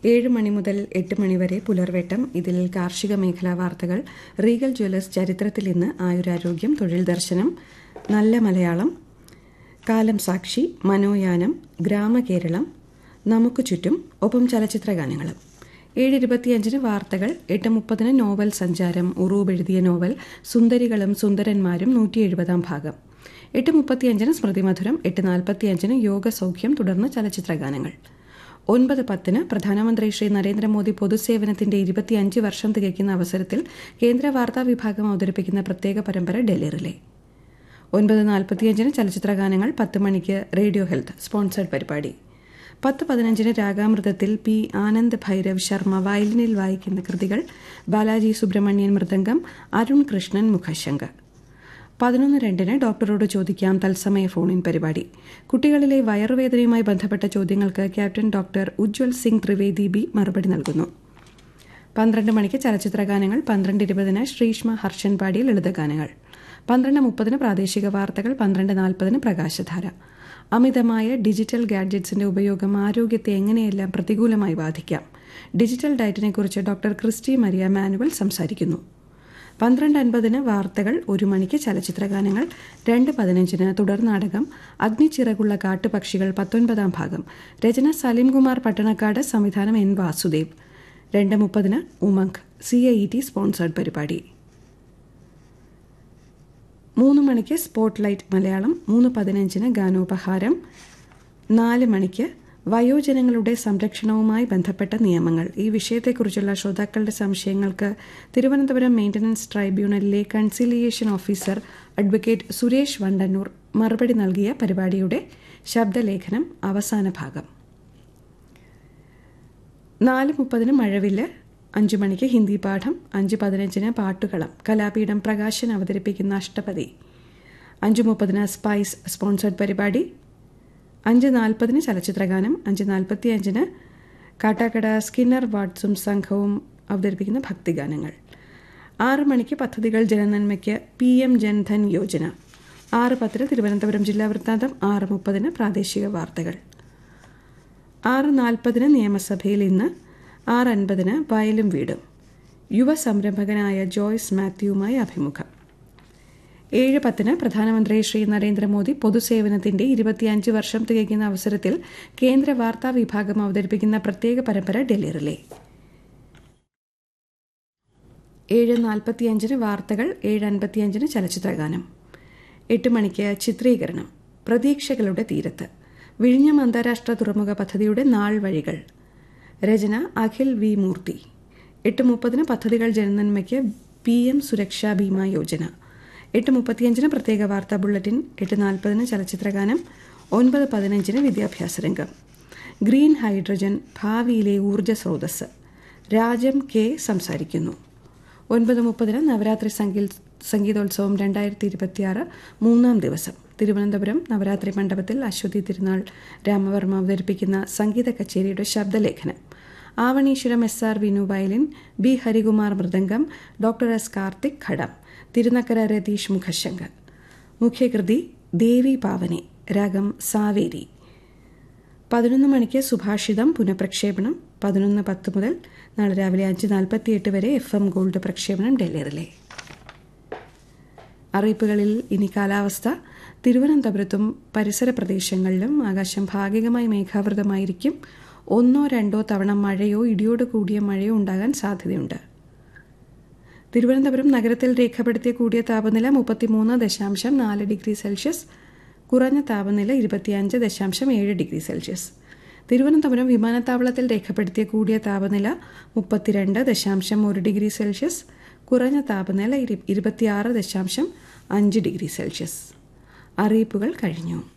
ഏഴ് മണി മുതൽ എട്ട് മണി വരെ പുലർവേട്ടം ഇതിൽ കാർഷിക മേഖലാ വാർത്തകൾ റീഗൽ ജ്വല്ലേഴ്സ് ചരിത്രത്തിൽ ഇന്ന് ആയുരാരോഗ്യം തൊഴിൽ ദർശനം നല്ല മലയാളം കാലം സാക്ഷി മനോയാനം ഗ്രാമകേരളം നമുക്ക് ചുറ്റും ഒപ്പം ചലച്ചിത്ര ഗാനങ്ങളും ഏഴ് ഇരുപത്തിയഞ്ചിന് വാർത്തകൾ എട്ട് മുപ്പതിന് നോവൽ സഞ്ചാരം ഉറൂബ് എഴുതിയ നോവൽ സുന്ദരികളും സുന്ദരന്മാരും നൂറ്റി എഴുപതാം ഭാഗം എട്ട് മുപ്പത്തിയഞ്ചിന് സ്മൃതി മധുരം എട്ട് നാൽപ്പത്തിയഞ്ചിന് യോഗ സൗഖ്യം തുടർന്ന് ചലച്ചിത്ര ഗാനങ്ങൾ ഒൻപത് പത്തിന് പ്രധാനമന്ത്രി ശ്രീ നരേന്ദ്രമോദി പൊതുസേവനത്തിന്റെ ഇരുപത്തിയഞ്ച് വർഷം തികയ്ക്കുന്ന അവസരത്തിൽ കേന്ദ്ര വാർത്താ വിഭാഗം അവതരിപ്പിക്കുന്ന പ്രത്യേക പരമ്പര ഡൽഹി റിലേ ഒൻപത് നാൽപ്പത്തിയഞ്ചിന് ചലച്ചിത്ര ഗാനങ്ങൾ പത്ത് മണിക്ക് റേഡിയോ ഹെൽത്ത് സ്പോൺസേഡ് പരിപാടി പത്ത് പതിനഞ്ചിന് രാഗാമൃതത്തിൽ പി ആനന്ദ് ഭൈരവ് ശർമ്മ വയലിനിൽ വായിക്കുന്ന കൃതികൾ ബാലാജി സുബ്രഹ്മണ്യൻ മൃദംഗം അരുൺ കൃഷ്ണൻ മുഖശങ്ക പതിനൊന്ന് രണ്ടിന് ഡോക്ടറോട് ചോദിക്കാം തത്സമയ ഫോണിൻ പരിപാടി കുട്ടികളിലെ വയറുവേദനയുമായി ബന്ധപ്പെട്ട ചോദ്യങ്ങൾക്ക് captain doctor Ujwal Singh Trivedi B മറുപടി നൽകുന്നു പന്ത്രണ്ട് മണിക്ക് ചലച്ചിത്ര ഗാനങ്ങൾ പന്ത്രണ്ട് ഇരുപതിന് ശ്രീഷ്മ ഹർഷൻ പാടി ലളിതഗാനങ്ങൾ പന്ത്രണ്ട് മുപ്പതിന് പ്രാദേശിക വാർത്തകൾ പന്ത്രണ്ട് നാൽപ്പതിന് പ്രകാശധാര അമിതമായ ഡിജിറ്റൽ ഗാഡ്ജറ്റ്സിന്റെ ഉപയോഗം ആരോഗ്യത്തെ എങ്ങനെയെല്ലാം പ്രതികൂലമായി ബാധിക്കാം ഡിജിറ്റൽ ഡയറ്റിനെക്കുറിച്ച് ഡോക്ടർ ക്രിസ്റ്റി മരിയ മാനുവൽ സംസാരിക്കുന്നു പന്ത്രണ്ട് അൻപതിന് വാർത്തകൾ ഒരു മണിക്ക് ചലച്ചിത്ര ഗാനങ്ങൾ രണ്ട് പതിനഞ്ചിന് തുടർ നാടകം അഗ്നിച്ചിറകുള്ള കാട്ടുപക്ഷികൾ പത്തൊൻപതാം ഭാഗം രചന സലീംകുമാർ പട്ടണക്കാട് സംവിധാനം എൻ വാസുദേവ് രണ്ട് മുപ്പതിന് Umang C I T sponsored പരിപാടി മൂന്ന് മണിക്ക് സ്പോട്ട് ലൈറ്റ് മലയാളം മൂന്ന് പതിനഞ്ചിന് ഗാനോപഹാരം നാല് മണിക്ക് വയോജനങ്ങളുടെ സംരക്ഷണവുമായി ബന്ധപ്പെട്ട നിയമങ്ങൾ ഈ വിഷയത്തെക്കുറിച്ചുള്ള ശ്രോതാക്കളുടെ സംശയങ്ങൾക്ക് തിരുവനന്തപുരം മെയിൻ്റനൻസ് ട്രൈബ്യൂണലിലെ conciliation officer advocate Suresh Vandannoor മറുപടി നൽകിയ പരിപാടിയുടെ ശബ്ദലേഖനം അവസാന ഭാഗം നാല് മുപ്പതിന് മഴവില്ല് അഞ്ചു മണിക്ക് ഹിന്ദി പാഠം അഞ്ച് പതിനഞ്ചിന് പാട്ടുകളം കലാപീഠം പ്രകാശൻ അവതരിപ്പിക്കുന്ന അഷ്ടപതി അഞ്ച് മുപ്പതിന് സ്പൈസ് സ്പോൺസേഡ് പരിപാടി അഞ്ച് നാൽപ്പതിന് ചലച്ചിത്രഗാനം അഞ്ച് നാൽപ്പത്തി അഞ്ചിന് കാട്ടാക്കട സ്കിന്നർ വാട്സും സംഘവും അവതരിപ്പിക്കുന്ന ഭക്തിഗാനങ്ങൾ ആറ് മണിക്ക് പദ്ധതികൾ ജനനന്മയ്ക്ക് പി എം ജൻധൻ യോജന ആറ് പത്തിന് തിരുവനന്തപുരം ജില്ലാ വൃത്താന്തം ആറ് മുപ്പതിന് പ്രാദേശിക വാർത്തകൾ ആറ് നാൽപ്പതിന് നിയമസഭയിൽ ഇന്ന് ആറ് അൻപതിന് വയലും വീടും യുവ സംരംഭകനായ ജോയ്സ് മാത്യുവുമായി അഭിമുഖം ഏഴ് പത്തിന് പ്രധാനമന്ത്രി ശ്രീ നരേന്ദ്രമോദി പൊതുസേവനത്തിന്റെ ഇരുപത്തിയഞ്ച് വർഷം തികയ്ക്കുന്ന അവസരത്തിൽ കേന്ദ്ര വാർത്താ വിഭാഗം അവതരിപ്പിക്കുന്ന പ്രത്യേക പരമ്പര ഡൽഹി റിലേ ഏഴ് നാൽപ്പത്തിയഞ്ചിന് വാർത്തകൾ ഏഴ് അൻപത്തിയഞ്ചിന് ചലച്ചിത്രഗാനം എട്ട് മണിക്ക് ചിത്രീകരണം പ്രതീക്ഷകളുടെ തീരത്ത് വിഴിഞ്ഞം അന്താരാഷ്ട്ര തുറമുഖ പദ്ധതിയുടെ നാൾ വഴികൾ രചന അഖിൽ വി മൂർത്തി എട്ട് മുപ്പതിന് പദ്ധതികൾ ജനനന്മയ്ക്ക് പി എം സുരക്ഷാ ബീമ യോജന എട്ട് മുപ്പത്തിയഞ്ചിന് പ്രത്യേക വാർത്താ ബുള്ളറ്റിൻ എട്ട് നാൽപ്പതിന് ചലച്ചിത്രഗാനം ഒൻപത് പതിനഞ്ചിന് വിദ്യാഭ്യാസ രംഗം ഗ്രീൻ ഹൈഡ്രജൻ ഭാവിയിലെ ഊർജ്ജ സ്രോതസ് രാജം കെ സംസാരിക്കുന്നു ഒൻപത് മുപ്പതിന് നവരാത്രി സംഗീത സംഗീതോത്സവം രണ്ടായിരത്തി ഇരുപത്തിയാറ് മൂന്നാം ദിവസം തിരുവനന്തപുരം നവരാത്രി മണ്ഡപത്തിൽ അശ്വതി തിരുനാൾ രാമവർമ്മ അവതരിപ്പിക്കുന്ന സംഗീത കച്ചേരിയുടെ ശബ്ദലേഖനം Avaneeswaram S R Vinu violin B Harikumar mridangam doctor S Karthik ghatam Thirunakkara Ratheesh മുഖശങ്ക മുഖ്യകൃതി ദേവി പാവനെ രാഗം സാവേരി പതിനൊന്ന് മണിക്ക് സുഭാഷിതം പുനഃപ്രക്ഷേപണം പതിനൊന്ന് പത്ത് മുതൽ നാളെ രാവിലെ അഞ്ച് നാൽപ്പത്തിയെട്ട് വരെ എഫ് എം ഗോൾഡ് പ്രക്ഷേപണം ഡൽഹിയിലെ അറിയിപ്പുകളിൽ ഇനി കാലാവസ്ഥ തിരുവനന്തപുരത്തും പരിസര പ്രദേശങ്ങളിലും ആകാശം ഭാഗികമായി മേഘാവൃതമായിരിക്കും ഒന്നോ രണ്ടോ തവണ മഴയോ ഇടിയോട് കൂടിയ മഴയോ ഉണ്ടാകാൻ സാധ്യതയുണ്ട് തിരുവനന്തപുരം നഗരത്തിൽ രേഖപ്പെടുത്തിയ കൂടിയ താപനില മുപ്പത്തിമൂന്ന് ദശാംശം നാല് ഡിഗ്രി സെൽഷ്യസ് കുറഞ്ഞ താപനില ഇരുപത്തിയഞ്ച് ദശാംശം ഏഴ് ഡിഗ്രി സെൽഷ്യസ് തിരുവനന്തപുരം വിമാനത്താവളത്തിൽ രേഖപ്പെടുത്തിയ കൂടിയ താപനില മുപ്പത്തിരണ്ട് ദശാംശം ഒരു ഡിഗ്രി സെൽഷ്യസ് കുറഞ്ഞ താപനില ഇരുപത്തിയാറ് ദശാംശം അഞ്ച് ഡിഗ്രി സെൽഷ്യസ് അറിയിപ്പുകൾ കഴിഞ്ഞു